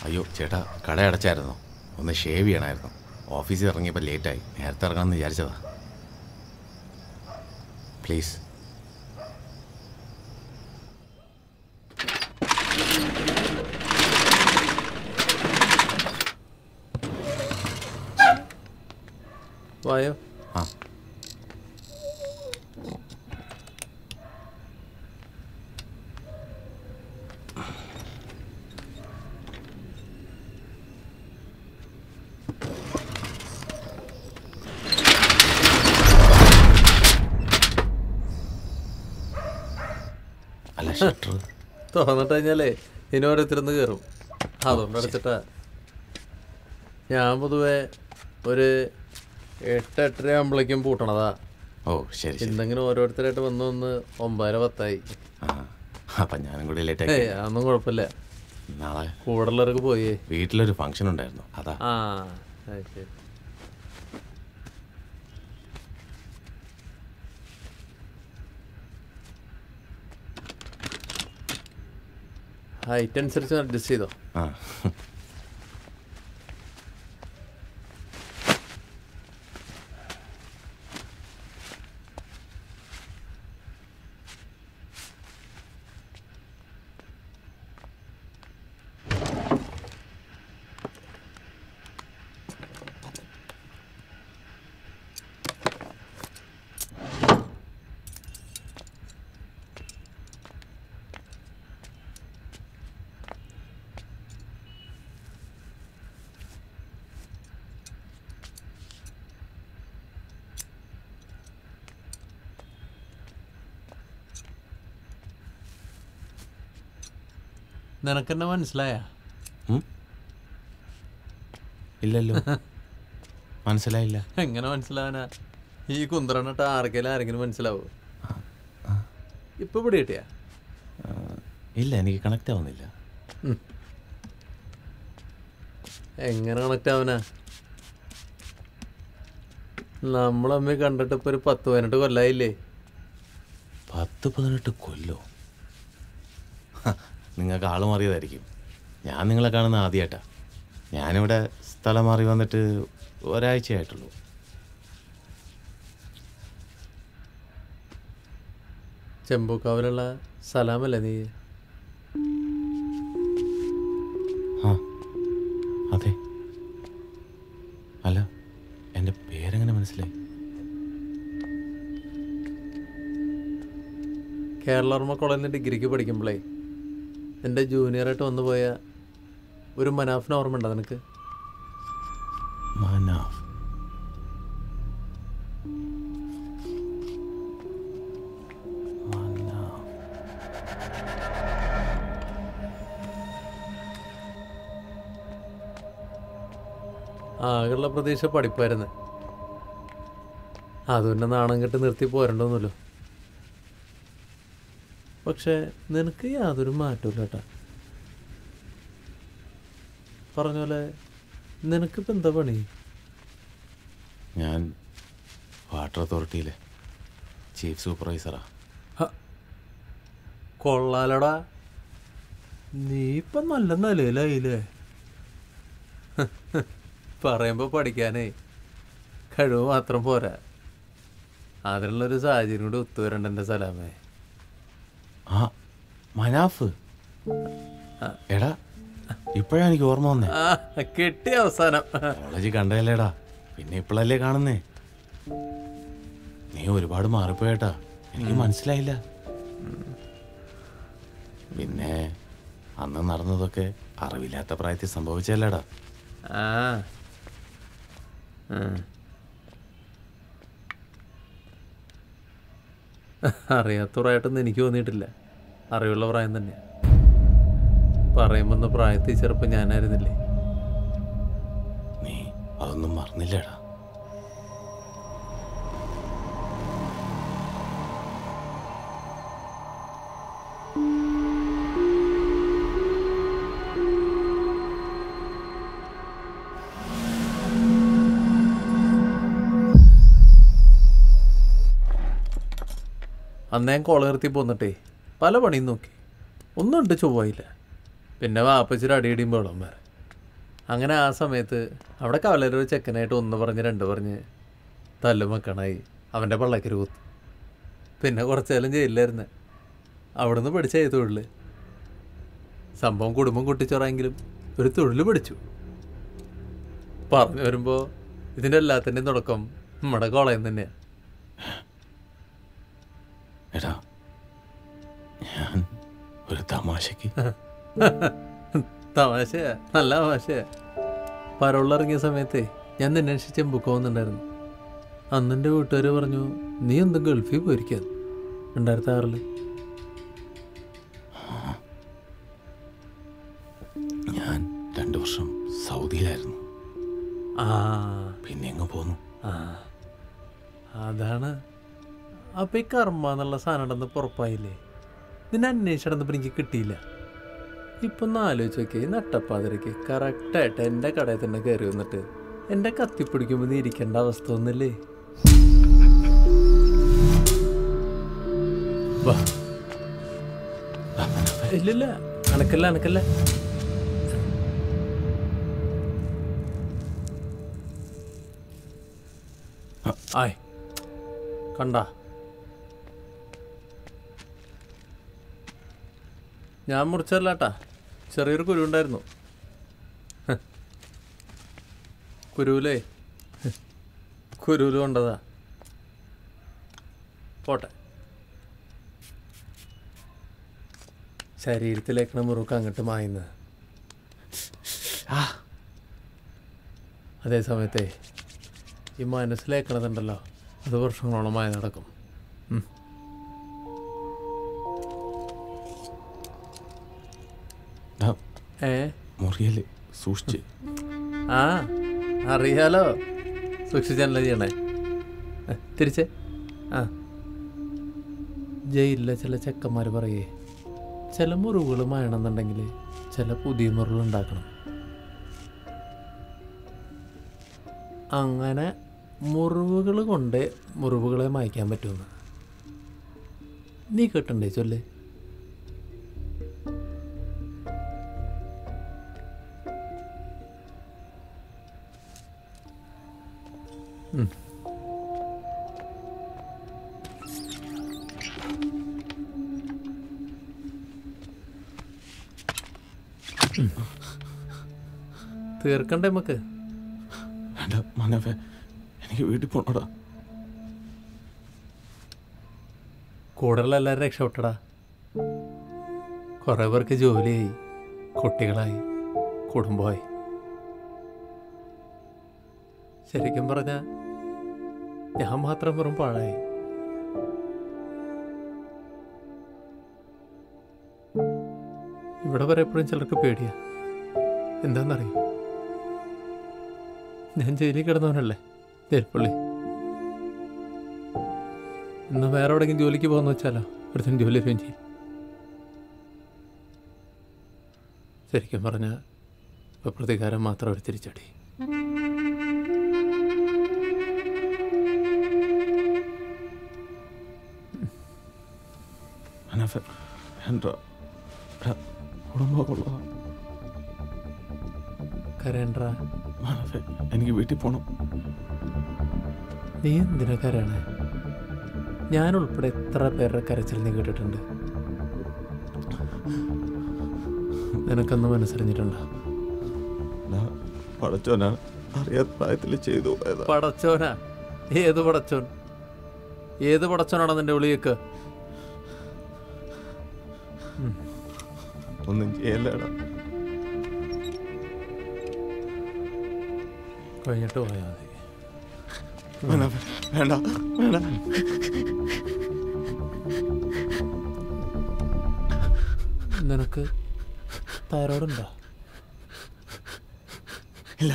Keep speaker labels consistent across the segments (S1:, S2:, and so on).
S1: അയ്യോ ചേട്ടാ കട അടച്ചായിരുന്നു ഒന്ന് ഷേവ് ചെയ്യണമായിരുന്നു ഓഫീസിൽ ഇറങ്ങിയപ്പോൾ ലേറ്റായി നേരത്തെ ഇറങ്ങാമെന്ന് വിചാരിച്ചതാ പ്ലീസ്
S2: വായോ
S1: ആ അല്ല ഷട്ടർ
S2: തുറന്നിട്ട് കഴിഞ്ഞാലേ ഇനി ഓരോരുത്തരുന്ന് കയറും അതുകൊണ്ട് അടച്ചിട്ടാ ഞാൻ പൊതുവെ ഒരു എട്ട് എട്ടര ആകുമ്പോഴേക്കും പൂട്ടണതാ
S1: ഓ ശരി ശരി
S2: എന്തെങ്കിലും ഓരോരുത്തരായിട്ട് വന്ന് വന്ന് ഒമ്പതര പത്തായി
S1: ആ അപ്പം ഞാനും കൂടി ലേറ്റായി
S2: ഏയ് അതൊന്നും കുഴപ്പമില്ല
S1: നാളെ
S2: കൂടുള്ളവർക്ക് പോയേ
S1: വീട്ടിലൊരു ഫംഗ്ഷൻ ഉണ്ടായിരുന്നു അതാ
S2: ആ അത് ശരി ഹൈറ്റ് അനുസരിച്ച് അഡ്ജസ്റ്റ് ചെയ്തോ
S1: ആ
S2: നിനക്കെന്നെ മനസ്സിലായ
S1: ഉം? ഇല്ലല്ലോ മനസ്സിലായില്ല
S2: എങ്ങനെ മനസ്സിലാവാനാ ഈ കുന്ത്രണ്ടിട്ട് ആർക്കെങ്കിലും ആരെങ്കിലും മനസ്സിലാവോ ഇപ്പൊ ഇവിടെ കിട്ടിയാ
S1: ആ, ഇല്ല എനിക്ക് കണക്റ്റ് ആവുന്നില്ല
S2: എങ്ങനെ കണക്ട് ആവനാ നമ്മളമ്മ കണ്ടിട്ട് ഇപ്പൊ ഒരു പത്ത് പതിനെട്ട് കൊല്ലായില്ലേ
S1: പത്ത് പതിനെട്ട് കൊല്ലോ ഹ, നിങ്ങൾക്ക് ആള് മാറിയതായിരിക്കും ഞാൻ നിങ്ങളെ കാണുന്ന ആദ്യമായിട്ടാ ഞാനിവിടെ സ്ഥലം മാറി വന്നിട്ട് ഒരാഴ്ചയായിട്ടുള്ളൂ
S2: ചെമ്പൂക്കാവിലുള്ള സലാമല്ലേ നീ
S1: ആ അതെ അല്ല എൻ്റെ പേരെങ്ങനെ മനസ്സിലായി
S2: കേരളവർമ്മ കോളേജിൽ നിന്ന് ഡിഗ്രിക്ക് പഠിക്കുമ്പോഴേ എൻ്റെ ജൂനിയറായിട്ട് വന്നു പോയ ഒരു മനാഫിന് ഓർമ്മ ഉണ്ടോ നിനക്ക്
S1: മനാഫ് മനാഫ്
S2: ആകെയുള്ള പ്രതീക്ഷ പഠിപ്പായിരുന്നു അതുകൊണ്ട് നാണം കെട്ട് നിർത്തി പോരണ്ടോന്നല്ലോ പക്ഷെ നിനക്ക് യാതൊരു മാറ്റവും കേട്ടാ പറഞ്ഞ പോലെ നിനക്കിപ്പോൾ എന്താ പണി
S1: ഞാൻ വാട്ടർ അതോറിറ്റിയിലെ ചീഫ് സൂപ്പർവൈസറാ
S2: കൊള്ളാലടാ നീ ഇപ്പം നല്ല നിലയിലായില്ലേ പറയുമ്പോൾ പഠിക്കാനേ കഴിവ് മാത്രം പോരാ അതിനുള്ളൊരു സാഹചര്യം കൂടി ഒത്തുവരണ്ട എൻ്റെ സലാമേ
S1: ആ മനാഫ് എടാ ഇപ്പോഴാ എനിക്ക് ഓർമ്മ വന്നേ
S2: ആ കിട്ടിയ അവസാനം
S1: കോളേജിൽ കണ്ടതല്ലേടാ പിന്നെ ഇപ്പോഴല്ലേ കാണുന്നേ നീ ഒരുപാട് മാറിപ്പോയേട്ടാ എനിക്ക് മനസ്സിലായില്ല പിന്നെ അന്ന് നടന്നതൊക്കെ അറിവില്ലാത്ത പ്രായത്തിൽ സംഭവിച്ചല്ലേടാ
S2: ആ ഉം. അറിയാത്ത പ്രായമായിട്ടൊന്നും എനിക്ക് തോന്നിയിട്ടില്ല അറിവുള്ള പ്രായം തന്നെ പറയുമ്പോൾ പ്രായത്തിൽ ചെറുപ്പം ഞാനായിരുന്നില്ലേ
S1: നീ അതൊന്നും മറന്നില്ലേടാ
S2: അന്ന് ഞാൻ കോള നിർത്തി പോന്നിട്ടേ പല പണിയും നോക്കി ഒന്നും ഉണ്ട് ചൊവ്വായില്ല പിന്നെ വാപ്പച്ചിരി അടിയിടിയും വെള്ളം വേറെ അങ്ങനെ ആ സമയത്ത് അവിടെ കവലൊരു ചെക്കനായിട്ട് ഒന്ന് പറഞ്ഞ് രണ്ട് പറഞ്ഞ് തല്ലും വെക്കണായി അവൻ്റെ പള്ളക്കൊരു കുത്ത് പിന്നെ കുറച്ച് കാലം ജയിലിലായിരുന്നു അവിടുന്ന് പഠിച്ച ഏത് തൊഴിൽ സംഭവം കുടുംബം കുട്ടിച്ചോറായെങ്കിലും ഒരു തൊഴിൽ പഠിച്ചു പറഞ്ഞു വരുമ്പോൾ ഇതിൻ്റെ എല്ലാത്തിൻ്റെയും തുടക്കം നമ്മുടെ കോളേജിൽ തന്നെയാണ്
S1: എടാ ഞാൻ ഒരു തമാശക്ക്
S2: തമാശയാ നല്ല തമാശയാ പരോളിറങ്ങിയ സമയത്തെ ഞാൻ നിന്നെ അന്വേഷിച്ച് ചെമ്പുക്ക് പോകുന്നുണ്ടായിരുന്നു അന്ന് എൻ്റെ വീട്ടുകാർ പറഞ്ഞു നീ എന്തും ഗൾഫിൽ പോയിരിക്കാൻ രണ്ടായിരത്തി ആറില്
S1: ഞാൻ രണ്ടു വർഷം സൗദിയിലായിരുന്നു
S2: ആ
S1: പിന്നെ എങ്ങ് പോന്നു
S2: ആ അതാണ് അപ്പം ഈ കർമ്മ എന്നുള്ള സാധനം ഉണ്ടെന്ന് പുറപ്പായില്ലേ നിന്നെ അന്വേഷിച്ചിടന്നപ്പോൾ എനിക്ക് കിട്ടിയില്ല ഇപ്പം ഒന്ന് ആലോചിച്ച് നോക്കി നട്ടപ്പാതിരക്ക് കറക്റ്റായിട്ട് എൻ്റെ കടയിൽ തന്നെ കയറി വന്നിട്ട് എൻ്റെ കത്തിപ്പിടിക്കുമ്പോൾ നീ ഇരിക്കേണ്ട അവസ്ഥ ഒന്നില്ലേ വാ ഇല്ലില്ല അനക്കല്ല അനക്കല്ല ആയ് കണ്ട ഞാൻ മുറിച്ചല്ലാട്ടാ ചെറിയൊരു കുരു ഉണ്ടായിരുന്നു ഹ്. കുരുവിലേ ഹ്. കുരുവില് കൊണ്ടതാ പോട്ടെ ശരീരത്തിലേക്കണ മുറുക്ക് അങ്ങോട്ട് മായുന്നത് അതേ സമയത്തെ ഈ മനസ്സിലേക്കണതുണ്ടല്ലോ അത് വർഷങ്ങളോളമായി നടക്കും ഉം.
S1: ഡാ,
S2: ഏ
S1: മുറിയല് സൂക്ഷിച്ച്
S2: ആ അറിയാലോ സൂക്ഷിച്ചാണല്ലോ ചെയ്യണേ ഏ, തിരിച്ച് ആ ജയിലിലെ ചില ചെക്കന്മാർ പറയേ ചില മുറിവുകൾ മായണമെന്നുണ്ടെങ്കിൽ ചില പുതിയ മുറിവുകൾ ഉണ്ടാക്കണം അങ്ങനെ മുറിവുകൾ കൊണ്ട് മുറിവുകളെ മായ്ക്കാൻ പറ്റുമെന്ന് നീ കേട്ടണ്ടേ ചൊല്ലേ തീർക്കണ്ടേ നമുക്ക്
S1: വേണ്ട മനവേ എനിക്ക് വീട്ടിൽ പോണോടാ
S2: കൂടെയുള്ള എല്ലാവരും രക്ഷപ്പെട്ടടാ കുറേ പേർക്ക് ജോലിയായി കുട്ടികളായി കുടുംബമായി ശരിക്കും പറഞ്ഞ ഞാൻ മാത്രം വെറും പാഴായി ഇവിടെ വരെ എപ്പോഴും ചിലർക്ക് പേടിയാ എന്താണെന്നറിയോ ഞാൻ ജയിലിൽ കിടന്നവനല്ലേ തേൽപ്പള്ളി എന്നാ വേറെ എവിടെയെങ്കിലും ജോലിക്ക് പോകുന്ന വെച്ചാലോ ഒരുത്തൻ ജോലി തരുകയും ചെയ്യും ശരിക്കും പറഞ്ഞ ഇപ്പൊ പ്രതികാരം മാത്രം ഒരു തിരിച്ചടി
S1: മനവേ വേണ്ട എടാ, കുടുംബമുള്ളതാ
S2: കരയണ്ട
S1: മനവേ എനിക്ക് വീട്ടിൽ പോണം
S2: നീ എന്തിനാ കരയണേ ഞാൻ ഉൾപ്പെടെ എത്ര പേരുടെ കരച്ചിൽ നീ കേട്ടിട്ടുണ്ട് നിനക്കൊന്ന് മനസ്സറിഞ്ഞിട്ടുണ്ടോ
S1: എടാ, പടച്ചോനാണ് അറിയാത്ത പ്രായത്തിൽ ചെയ്തു പോയതാ
S2: പടച്ചോനാ ഏത് പടച്ചോൻ ഏത് പടച്ചോനാണോ നിന്റെ വിളിയൊക്കെ
S1: ഒന്നും ചെയ്യല്ലേടാ
S2: കഴിഞ്ഞിട്ട് പോയാൽ മതി
S1: മനവേ വേണ്ട വേണ്ട
S2: നിനക്ക് തൈറോയിഡുണ്ടോ
S1: ഇല്ല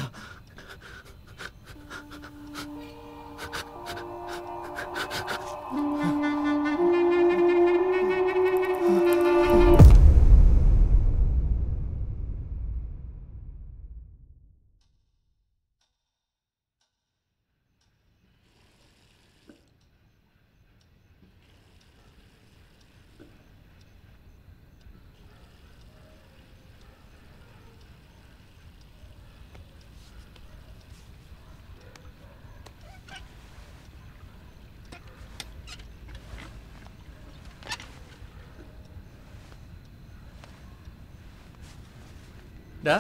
S2: ഡാ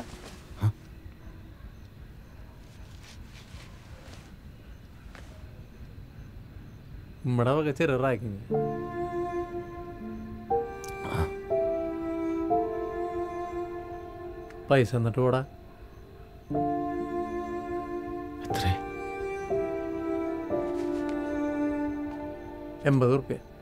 S2: നമ്മടെ വക ചെറിയ റാക്കിങ് പൈസ എന്നിട്ട് പോടാ
S1: എത്ര
S2: എൺപത് റുപ്യ